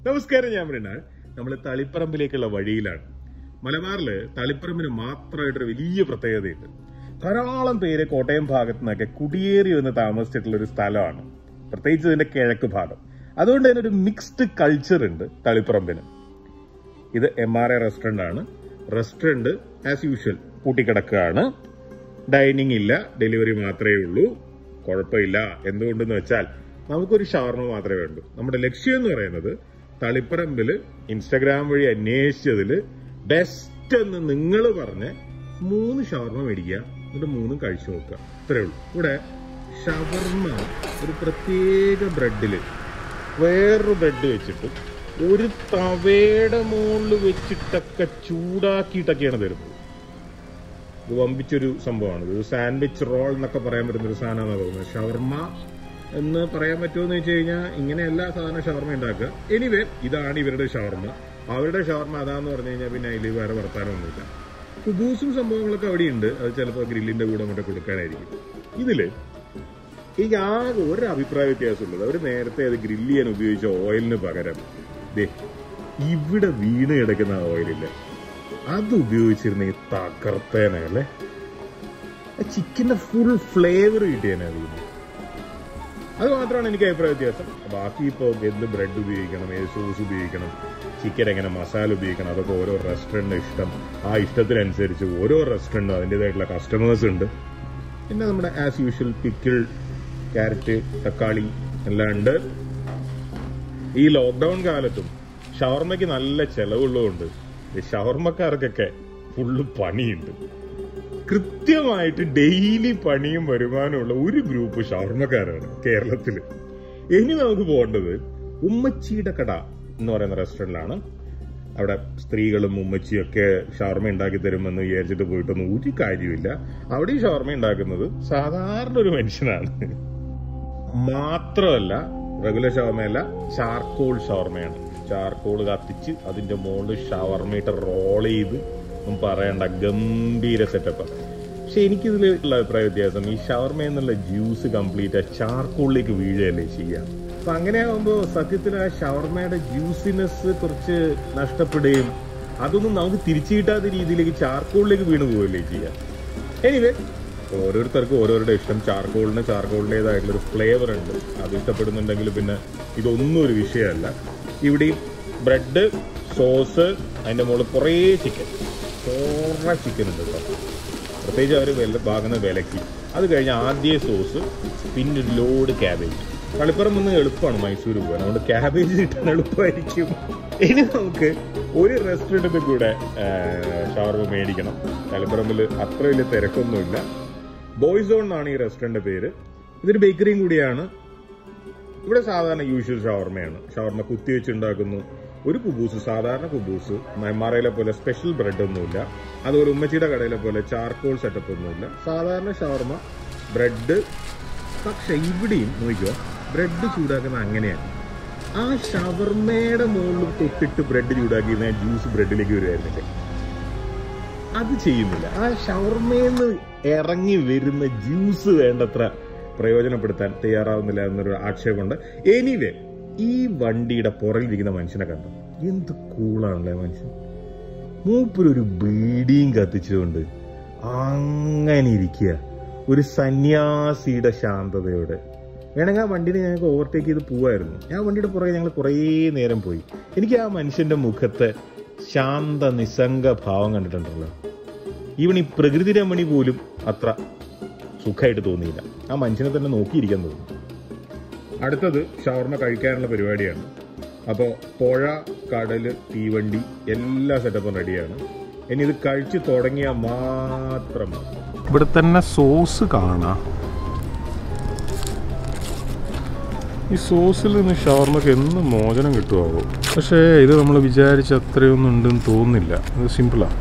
നമസ്കാരം ഞാൻ മൃണാൾ നമ്മൾ തളിപ്പറമ്പിലേക്കുള്ള വഴിയിലാണ് മലബാറില് തളിപ്പറമ്പിന് മാത്രമായിട്ടൊരു വലിയ പ്രത്യേകതയുണ്ട് ധാരാളം പേര് കോട്ടയം ഭാഗത്തു നിന്നൊക്കെ കുടിയേറി വന്ന് താമസിച്ചിട്ടുള്ള ഒരു സ്ഥലമാണ് പ്രത്യേകിച്ച് ഇതിന്റെ കിഴക്ക് ഭാഗം അതുകൊണ്ട് തന്നെ ഒരു മിക്സ്ഡ് കൾച്ചർ ഉണ്ട് തളിപ്പറമ്പിന് ഇത് എം ആർ എ റെസ്റ്റോറന്റ് ആണ് റെസ്റ്റോറന്റ് ആസ് യൂഷ്വൽ പൂട്ടിക്കിടക്കുകയാണ് ഡൈനിങ് ഇല്ല ഡെലിവറി മാത്രമേ ഉള്ളൂ കുഴപ്പമില്ല എന്തുകൊണ്ടെന്ന് വെച്ചാൽ നമുക്കൊരു ഷവർമ മാത്രമേ വേണ്ടൂ നമ്മുടെ ലക്ഷ്യം എന്ന് പറയുന്നത് തളിപ്പറമ്പില് ഇൻസ്റ്റാഗ്രാം വഴി അന്വേഷിച്ചതില് ബെസ്റ്റ് എന്ന് നിങ്ങൾ പറഞ്ഞ് മൂന്ന് ഷവർമ മേടിക്കുക എന്നിട്ട് മൂന്നും കഴിച്ചു നോക്കുക ഇത്രയേ ഉള്ളൂ ഇവിടെ ഷവർമ ഒരു പ്രത്യേക ബ്രെഡില് വേറൊരു ബ്രെഡ് വെച്ചിട്ട് ഒരു തവയുടെ മുകളിൽ വെച്ചിട്ടൊക്കെ ചൂടാക്കിയിട്ടൊക്കെയാണ് തരുന്നത് ഇത് വമ്പിച്ചൊരു സംഭവമാണ് ഇത് സാൻഡ്വിച്ച് റോൾ എന്നൊക്കെ പറയാൻ പറ്റുന്ന ഒരു സാധനമാണ് തോന്നുന്നത് ഷവർമ എന്ന് പറയാൻ പറ്റുമോ എന്ന് വെച്ച് കഴിഞ്ഞാൽ ഇങ്ങനെയല്ല സാധാരണ ഷവർമ ഉണ്ടാക്കുക എനിവേ ഇതാണ് ഇവരുടെ ഷവർമ അവരുടെ ഷവർമ അതാന്ന് പറഞ്ഞു കഴിഞ്ഞാൽ പിന്നെ അതിൽ വേറെ വർത്താനമൊന്നുമില്ല കുബൂസും സംഭവങ്ങളൊക്കെ അവിടെ ഉണ്ട് അത് ചിലപ്പോൾ ഗ്രില്ലിന്റെ കൂടെ മറ്റേ കൊടുക്കാനായിരിക്കും ഇതില് എനിക്ക് ആകെ ഒരു അഭിപ്രായ വ്യത്യാസമുള്ളത് അവർ നേരത്തെ അത് ഗ്രില്ല് ചെയ്യാൻ ഉപയോഗിച്ച ഓയിലിന് പകരം ദേ ഇവിടെ വീണ് കിടക്കുന്ന ആ ഓയിലില്ല അത് ഉപയോഗിച്ചിരുന്നെങ്കിൽ തകർത്തേനല്ലേ ചിക്കന്റെ ഫുൾ ഫ്ലേവർ കിട്ടിയേനെ വീണ് അത് മാത്രമാണ് എനിക്ക് അഭിപ്രായ വ്യത്യാസം ബാക്കി ഇപ്പോൾ എന്ത് ബ്രെഡ് ഉപയോഗിക്കണം ഏത് സോസ് ഉപയോഗിക്കണം ചിക്കൻ എങ്ങനെ മസാല ഉപയോഗിക്കണം അതൊക്കെ ഓരോ റെസ്റ്റോറൻറ്റിന് ഇഷ്ടം ആ ഇഷ്ടത്തിനനുസരിച്ച് ഓരോ റെസ്റ്റോറൻറ്റും അതിൻ്റെതായിട്ടുള്ള കസ്റ്റമേഴ്സ് ഉണ്ട് പിന്നെ നമ്മുടെ ആസ് യൂഷ്വൽ പിക്കിൾ ക്യാരറ്റ് തക്കാളി എല്ലാം ഉണ്ട് ഈ ലോക്ക്ഡൌൺ കാലത്തും ഷവർമ്മയ്ക്ക് നല്ല ചെലവുള്ളതുകൊണ്ട് ഈ ഷവർമ്മക്കാർക്കൊക്കെ ഫുള്ള് പണിയുണ്ട് കൃത്യമായിട്ട് ഡെയിലി പണിയും വരുമാനമുള്ള ഒരു ഗ്രൂപ്പ് ഷവർമ്മക്കാരാണ് കേരളത്തില് ഇനി നമുക്ക് പോകേണ്ടത് ഉമ്മച്ചിയുടെ കട എന്ന് പറയുന്ന റെസ്റ്റോറന്റിലാണ് അവിടെ സ്ത്രീകളും ഉമ്മച്ചിയും ഒക്കെ ഷവർമ ഉണ്ടാക്കി തരുമെന്ന് വിചാരിച്ചിട്ട് പോയിട്ടൊന്നും ഒരു കാര്യമില്ല അവിടെ ഈ ഷവർമ ഉണ്ടാക്കുന്നത് സാധാരണ ഒരു മനുഷ്യനാണ് മാത്രമല്ല റെഗുലർ ഷവർമയല്ല ചാർക്കോൾ ഷവർമയാണ് ചാർക്കോൾ കത്തിച്ച് അതിന്റെ മുകളിൽ ഷവർമയിട്ട് റോൾ ചെയ്ത് ഒന്നും പറയണ്ട ഗംഭീര സെറ്റപ്പ് പക്ഷെ എനിക്കിതിലുള്ള അഭിപ്രായ വ്യത്യാസം ഈ ഷവർമ എന്നുള്ള ജ്യൂസ് കംപ്ലീറ്റ് ആ ചാർക്കോളിലേക്ക് വീഴുകയല്ലേ ചെയ്യാം അപ്പൊ അങ്ങനെയാകുമ്പോൾ സത്യത്തിൽ ആ ഷവർമയുടെ ജ്യൂസിനെസ് കുറച്ച് നഷ്ടപ്പെടുകയും അതൊന്നും നമുക്ക് തിരിച്ചു കിട്ടാത്ത രീതിയിലേക്ക് ചാർക്കോളിലേക്ക് വീണ് പോവുകയല്ലേ ചെയ്യാം എനിവേ ഓരോരുത്തർക്കും ഓരോരുടെ ഇഷ്ടം ചാർക്കോളിന് ചാർക്കോളിൻ്റെതായിട്ടുള്ള ഒരു ഫ്ലേവർ ഉണ്ട് അത് ഇഷ്ടപ്പെടുന്നുണ്ടെങ്കിൽ പിന്നെ ഇതൊന്നും ഒരു വിഷയമല്ല ഇവിടെയും ബ്രെഡ് സോസ് അതിന്റെ മുകളിൽ കുറേ ചിക്കൻ കുറേ ചിക്കൻ ഉണ്ട് കേട്ടോ പ്രത്യേകിച്ച് അവർ വില വാങ്ങുന്ന വിലക്ക് അത് കഴിഞ്ഞ് ആദ്യ സോസ് പിന്നെ ഒരു ലോഡ് ക്യാബേജ് കളിപ്പുറം നിന്ന് എളുപ്പമാണ് മൈസൂർ പോകാൻ അതുകൊണ്ട് ക്യാബേജ് കിട്ടാൻ എളുപ്പമായിരിക്കും ഇനി നമുക്ക് ഒരു റെസ്റ്റോറൻറ്റിൽ കൂടെ ഷവർമ മേടിക്കണം കളിപ്പുറമ്പിൽ അത്ര വലിയ തിരക്കൊന്നുമില്ല ബോയ്സ് സോൺ എന്നാണ് ഈ റെസ്റ്റോറന്റ് പേര് ഇതൊരു ബേക്കറിയും കൂടിയാണ് ഇവിടെ സാധാരണ യൂഷ്വൽ ഷവർമയാണ് ഷവർമ കുത്തിവെച്ച് ഉണ്ടാക്കുന്നു ഒരു കുബൂസ് സാധാരണ കുബൂസ് നെമ്മാറയിലെ പോലെ സ്പെഷ്യൽ ബ്രെഡ് ഒന്നുമില്ല അതുപോലെ ഉമ്മച്ചിയുടെ കടയിലെ പോലെ ചാർക്കോൾ സെറ്റപ്പ് ഒന്നുമില്ല സാധാരണ ഷവർമ ബ്രെഡ് പക്ഷെ ഇവിടെയും നോക്കിക്കോ ബ്രെഡ് ചൂടാക്കുന്ന അങ്ങനെയാണ് ആ ഷവർമയുടെ മുകളിൽ തൊട്ടിട്ട് ബ്രെഡ് ചൂടാക്കി ജ്യൂസ് ബ്രെഡിലേക്ക് വരുമായിരുന്നില്ലേ അത് ചെയ്യുന്നില്ല ആ ഷവർമേന്ന് ഇറങ്ങി വരുന്ന ജ്യൂസ് വേണ്ടത്ര പ്രയോജനപ്പെടുത്താൻ തയ്യാറാവുന്നില്ല എന്നൊരു ആക്ഷേപമുണ്ട് എനിവേ ഈ വണ്ടിയുടെ പുറകിലിരിക്കുന്ന മനുഷ്യനെ കണ്ടോ എന്ത് കൂളാണല്ലേ മനുഷ്യൻ മൂപ്പരൊരു ബീഡിയും കത്തിച്ചുകൊണ്ട് അങ്ങനെ ഇരിക്കുക ഒരു സന്യാസിയുടെ ശാന്തതയോടെ വേണമെങ്കിൽ ആ വണ്ടിനെ ഞങ്ങൾക്ക് ഓവർടേക്ക് ചെയ്ത് പോവായിരുന്നു ഞാൻ വണ്ടിയുടെ പുറകെ ഞങ്ങൾ കുറേ നേരം പോയി എനിക്ക് ആ മനുഷ്യന്റെ മുഖത്തെ ശാന്ത നിസ്സംഗ ഭാവം കണ്ടിട്ടുണ്ടല്ലോ ഈവൻ ഈ പ്രകൃതി രമണി പോലും അത്ര സുഖമായിട്ട് തോന്നിയില്ല ആ മനുഷ്യനെ തന്നെ നോക്കിയിരിക്കാൻ തോന്നി അടുത്തത് ഷവർമ കഴിക്കാനുള്ള പരിപാടിയാണ് അപ്പോൾ പുഴ കടല് തീവണ്ടി എല്ലാ സെറ്റപ്പും റെഡിയാണ് ഇനി ഇത് കഴിച്ച് തുടങ്ങിയാൽ മാത്രം മതി. ഇവിടെ തന്നെ സോസ് കാണാം ഈ സോസിൽ നിന്ന് ഷവർമക്ക് എന്ന് മോചനം കിട്ടുമാവോ പക്ഷേ ഇത് നമ്മൾ വിചാരിച്ച അത്രയൊന്നും ഉണ്ടെന്ന് തോന്നുന്നില്ല ഇത് സിമ്പിളാണ്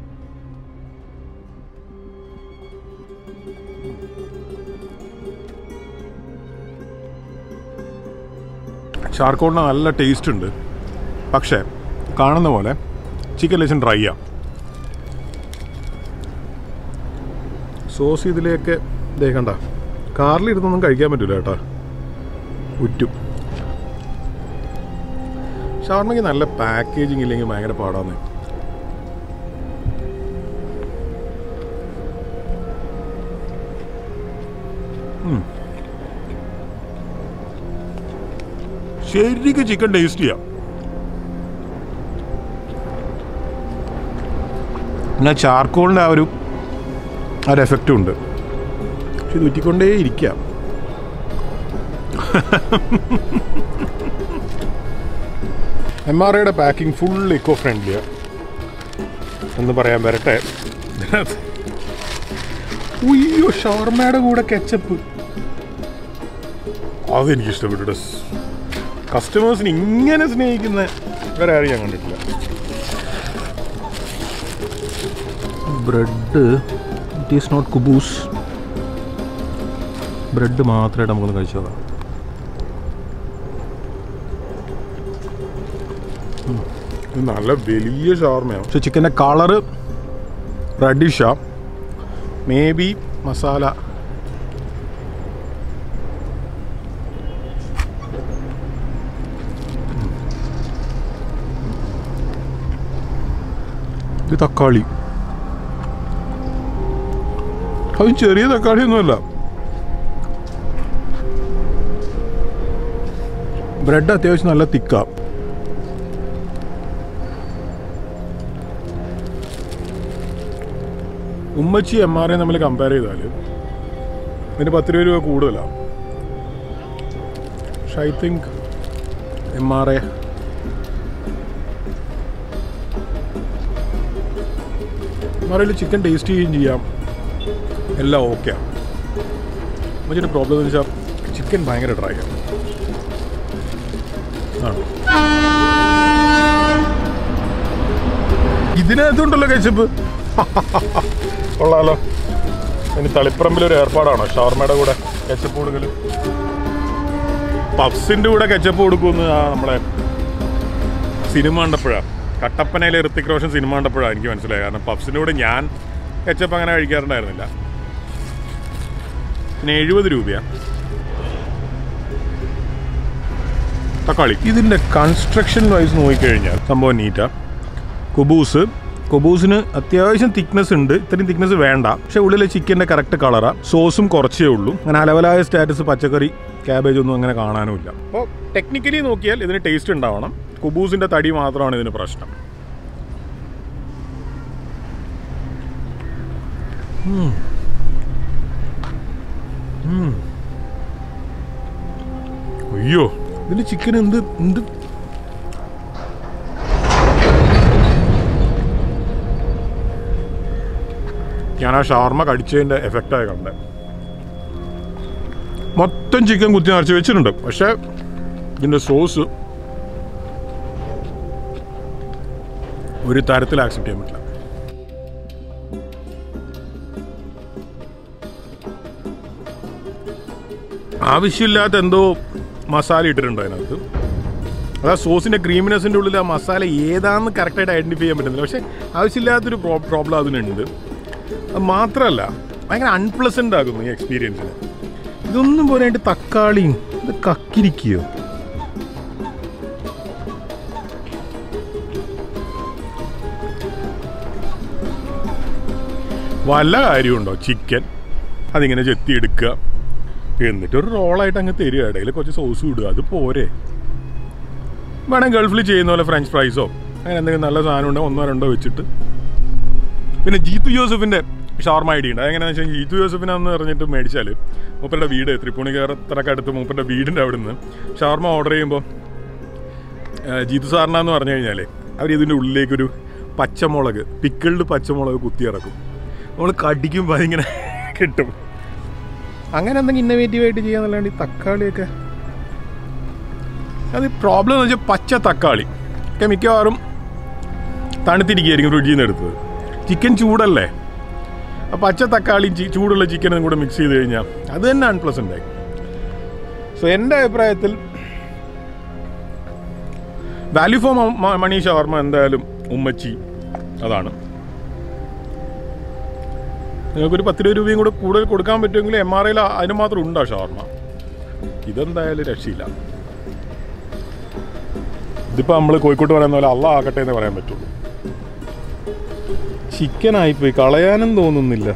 ചാർക്കോളിന് നല്ല ടേസ്റ്റ് ഉണ്ട് പക്ഷേ കാണുന്ന പോലെ ചിക്കൻ ലേശം ഡ്രൈ ആ സോസ് ഇതിലേക്ക് ദേ കണ്ട കാറിലിരുന്നൊന്നും കഴിക്കാൻ പറ്റില്ല കേട്ടാ ഉറ്റും ഷവർമ്മയ്ക്ക് നല്ല പാക്കേജിങ് ഇല്ലെങ്കിൽ ഭയങ്കര പാടാന്ന് ഉം. ശരിക്കും ചിക്കൻ ടേസ്റ്റ് ചെയ്യാം പിന്നെ ചാർക്കോളിൻ്റെ ആ ഒരു ആ ഒരു എഫക്റ്റും ഉണ്ട് പക്ഷെ ഇത് ഉറ്റിക്കൊണ്ടേ ഇരിക്കാം എം ആർ ഐയുടെ പാക്കിംഗ് ഫുൾ ഇക്കോ ഫ്രണ്ട്ലിയാണ് എന്ന് പറയാൻ വരട്ടെ ഉയ്യോ ഷവർമയുടെ കൂടെ കെച്ചപ്പ് അതെനിക്ക് ഇഷ്ടപ്പെട്ടു കസ്റ്റമേഴ്സിന് ഇങ്ങനെ സ്നേഹിക്കുന്ന വേറെ ആരും ഞാൻ കണ്ടിട്ടില്ല ബ്രെഡ് ഇറ്റ് ഈസ് നോട്ട് കുബൂസ് ബ്രെഡ് മാത്രമായിട്ട് നമുക്കൊന്ന് കഴിച്ചു നോക്കാം ഉം. ഇത് നല്ല വലിയ ഷവർമയാണ് പക്ഷെ ചിക്കൻ്റെ കളറ് റെഡിഷാ മേ ബി മസാല ഇത് തക്കാളി അത് ചെറിയ തക്കാളിയൊന്നുമല്ല ബ്രെഡ് അത്യാവശ്യം നല്ല തിക്ക ഉമ്മച്ചി എം ആർ ഐ നമ്മൾ കമ്പയർ ചെയ്താൽ ഇതിന് പത്ത് രൂപ രൂപ കൂടുതലാണ് പക്ഷെ I think M R I M R ഐയിൽ ചിക്കൻ ടേസ്റ്റ് ചെയ്യുകയും ചെയ്യാം എല്ലാം ഓക്കെയാണ് ഉമ്മച്ചിയുടെ പ്രോബ്ലം എന്ന് വെച്ചാൽ ചിക്കൻ ഭയങ്കര ഡ്രൈ ആണ് ആണ് ഇതിനകത്തുണ്ടല്ലോ കെച്ചപ്പ് കൊള്ളാലോ ഇനി തളിപ്പറമ്പിലൊരു ഏർപ്പാടാണോ ഷവർമയുടെ കൂടെ കെച്ചപ്പ് കൊടുക്കൽ പഫ്സിന്റെ കൂടെ കെച്ചപ്പ് കൊടുക്കുമെന്ന് ആ നമ്മളെ സിനിമ കണ്ടപ്പോഴാണ് കട്ടപ്പനയിലെ ഋത്തിക് റോഷൻ സിനിമ കണ്ടപ്പോഴാണ് എനിക്ക് മനസ്സിലായത് കാരണം പഫ്സിന്റെ കൂടെ ഞാൻ കെച്ചപ്പ് അങ്ങനെ കഴിക്കാറുണ്ടായിരുന്നില്ല പിന്നെ എഴുപത് രൂപയാണ് തക്കാളി ഇതിൻ്റെ കൺസ്ട്രക്ഷൻ വൈസ് നോക്കിക്കഴിഞ്ഞാൽ സംഭവം നീറ്റാ കുബൂസ് കുബൂസിന് അത്യാവശ്യം തിക്നെസ് ഉണ്ട് ഇത്രയും തിക്നെസ് വേണ്ട പക്ഷെ ഉള്ളിലെ ചിക്കൻ്റെ കറക്റ്റ് കളറാ സോസും കുറച്ചേ ഉള്ളൂ അങ്ങനെ അലവലായ സ്റ്റാറ്റസ് പച്ചക്കറി ക്യാബേജ് ഒന്നും അങ്ങനെ കാണാനുമില്ല അപ്പോൾ ടെക്നിക്കലി നോക്കിയാൽ ഇതിന് ടേസ്റ്റ് ഉണ്ടാവണം കുബൂസിൻ്റെ തടി മാത്രമാണ് ഇതിന് പ്രശ്നം ഉം. ഉം. അയ്യോ ഇതിന്റെ ചിക്കൻ എന്ത് എന്ത് ഞാൻ ആ ഷവർമ കടിച്ചതിന്റെ എഫക്റ്റായി കണ്ടത് മൊത്തം ചിക്കൻ കുത്തി നിറച്ച് വെച്ചിട്ടുണ്ട് പക്ഷെ ഇതിന്റെ സോസ് ഒരു തരത്തിൽ ആക്സെപ്റ്റ് ചെയ്യാൻ പറ്റില്ല ആവശ്യമില്ലാത്ത എന്തോ മസാല ഇട്ടിട്ടുണ്ട് അതിനകത്ത് അത് ആ സോസിന്റെ ക്രീമിനെസിന്റെ ഉള്ളിൽ ആ മസാല ഏതാണെന്ന് കറക്റ്റായിട്ട് ഐഡന്റിഫൈ ചെയ്യാൻ പറ്റുന്നില്ല പക്ഷെ ആവശ്യമില്ലാത്തൊരു പ്രോബ്ലം അതിനുണ്ട് അത് മാത്രമല്ല ഭയങ്കര അൺപ്ലസന്റ് ആകുന്നു ഈ എക്സ്പീരിയൻസിന് ഇതൊന്നും പോരായിട്ട് തക്കാളിയും ഇത് കക്കിരിക്കുകയോ വല്ല കാര്യമുണ്ടോ ചിക്കൻ അതിങ്ങനെ ചെത്തിയെടുക്കുക എന്നിട്ട് ഒരു റോളായിട്ട് അങ്ങ് തരിക ഇടയിൽ കുറച്ച് സോസ് ഇടുക അത് പോരെ വേണം ഗൾഫിൽ ചെയ്യുന്ന പോലെ ഫ്രഞ്ച് ഫ്രൈസോ അങ്ങനെ എന്തെങ്കിലും നല്ല സാധനം ഉണ്ടെങ്കിൽ ഒന്നോ രണ്ടോ വെച്ചിട്ട് പിന്നെ ജീത്തു ജോസഫിന്റെ ഷവർമ ഐഡിയ ഉണ്ട് അതെങ്ങനെയാണെന്ന് വെച്ചാൽ ജീത്തു ജോസഫിനാന്ന് പറഞ്ഞിട്ട് മേടിച്ചാൽ മൂപ്പരുടെ വീട് തൃപ്പൂണിക്കരത്തറക്ക് അടുത്ത് മൂപ്പരുടെ വീടിൻ്റെ അവിടെ നിന്ന് ഷവർമ ഓർഡർ ചെയ്യുമ്പോൾ ജീത്തു സാറിനാന്ന് പറഞ്ഞു കഴിഞ്ഞാൽ അവർ ഇതിൻ്റെ ഉള്ളിലേക്കൊരു പച്ചമുളക് പിക്കിൾഡ് പച്ചമുളക് കുത്തിയിറക്കും നമ്മൾ കടിക്കുമ്പോൾ അതിങ്ങനെ കിട്ടും അങ്ങനെ എന്തെങ്കിലും ഇന്നോവേറ്റീവ് ആയിട്ട് ചെയ്യാന്നല്ലാണ്ട് ഈ തക്കാളിയൊക്കെ അത് പ്രോബ്ലം എന്ന് വെച്ചാൽ പച്ച തക്കാളി ഒക്കെ മിക്കവാറും തണുത്തിരിക്കുകയായിരിക്കും ഫ്രിഡ്ജിൽ നിന്ന് എടുത്തത് ചിക്കൻ ചൂടല്ലേ ആ പച്ച തക്കാളിയും ചി- ചൂടുള്ള ചിക്കനും കൂടെ മിക്സ് ചെയ്ത് കഴിഞ്ഞാൽ അത് തന്നെ അൺപ്ലസൻ്റ് ആയി സോ എൻ്റെ അഭിപ്രായത്തിൽ വാല്യൂ ഫോർ മണി ഷവർമ എന്തായാലും ഉമ്മച്ചി അതാണ് നിങ്ങൾക്കൊരു പത്ത് രൂപ രൂപയും കൂടെ കൂടുതൽ കൊടുക്കാൻ പറ്റുമെങ്കിൽ എം ആർ ഐയിൽ അതിന് മാത്രം ഉണ്ടോ ഷവർമ ഇതെന്തായാലും രക്ഷയില്ല ഇതിപ്പോൾ നമ്മൾ കോഴിക്കോട്ട് പറയുന്ന പോലെ അള്ള ആക്കട്ടെ എന്ന് പറയാൻ പറ്റുള്ളൂ ചിക്കൻ ആയിപ്പോയി കളയാനും തോന്നുന്നില്ല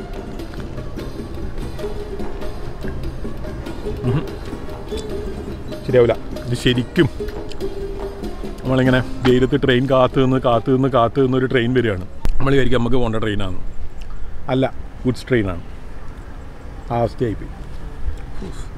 ഉഹും. ശരിയാവില്ല ഇത് ശരിക്കും നമ്മളിങ്ങനെ വെയിലത്ത് ട്രെയിൻ കാത്തു നിന്ന് കാത്തു നിന്ന് കാത്തു നിന്ന് ഒരു ട്രെയിൻ വരികയാണ് നമ്മൾ വിചാരിക്കും നമുക്ക് പോകേണ്ട ട്രെയിനാണ് അല്ല ഗുഡ്സ് ട്രെയിനാണ് ആ അവസ്ഥയായിപ്പോയി